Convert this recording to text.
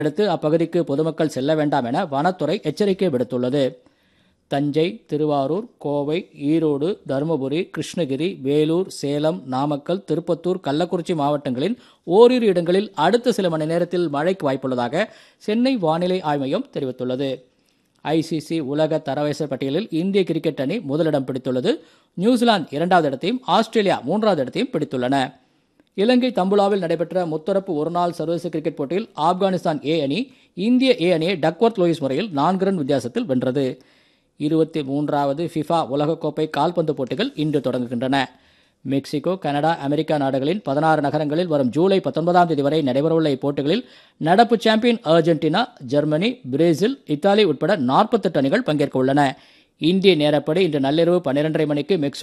அடுத்து அப்பகுதிக்கு பொதுமக்கள் செல்ல வேண்டாம் என வனத்துறை எச்சரிக்கை விடுத்துள்ளது தஞ்சை திருவாரூர் கோவை ஈரோடு தருமபுரி கிருஷ்ணகிரி வேலூர் சேலம் நாமக்கல் திருப்பத்தூர் கள்ளக்குறிச்சி மாவட்டங்களின் ஓரிரு இடங்களில் அடுத்த சில மணி நேரத்தில் மழைக்கு வாய்ப்புள்ளதாக சென்னை வானிலை ஆய்வு மையம் தெரிவித்துள்ளது ஐசிசி உலக தரவரிசை பட்டியலில் இந்திய கிரிக்கெட் அணி முதலிடம் பிடித்துள்ளது நியூசிலாந்து இரண்டாவது இடத்தையும் ஆஸ்திரேலியா மூன்றாவது இடத்தையும் பிடித்துள்ளன இலங்கை தம்புலாவில் நடைபெற்ற முத்தரப்பு ஒருநாள் சர்வதேச கிரிக்கெட் போட்டியில் ஆப்கானிஸ்தான் ஏ அணி இந்திய ஏ அணியை டக்வர்த் லோயிஸ் முறையில் நான்கு ரன் வித்தியாசத்தில் வென்றது இருபத்தி மூன்றாவது ஃபிஃபா உலகக்கோப்பை கால்பந்து போட்டிகள் இன்று தொடங்குகின்றன மெக்சிகோ கனடா அமெரிக்கா நாடுகளின் பதினாறு நகரங்களில் வரும் ஜூலை பத்தொன்பதாம் தேதி வரை நடைபெறவுள்ள இப்போட்டிகளில் நடப்பு champion Argentina Germany Brazil Italy உட்பட நாற்பத்தெட்டு அணிகள் பங்கேற்க உள்ளன இந்திய நேரப்படி இன்று நள்ளிரவு பன்னிரண்டரை மணிக்கு மெக்சிகோ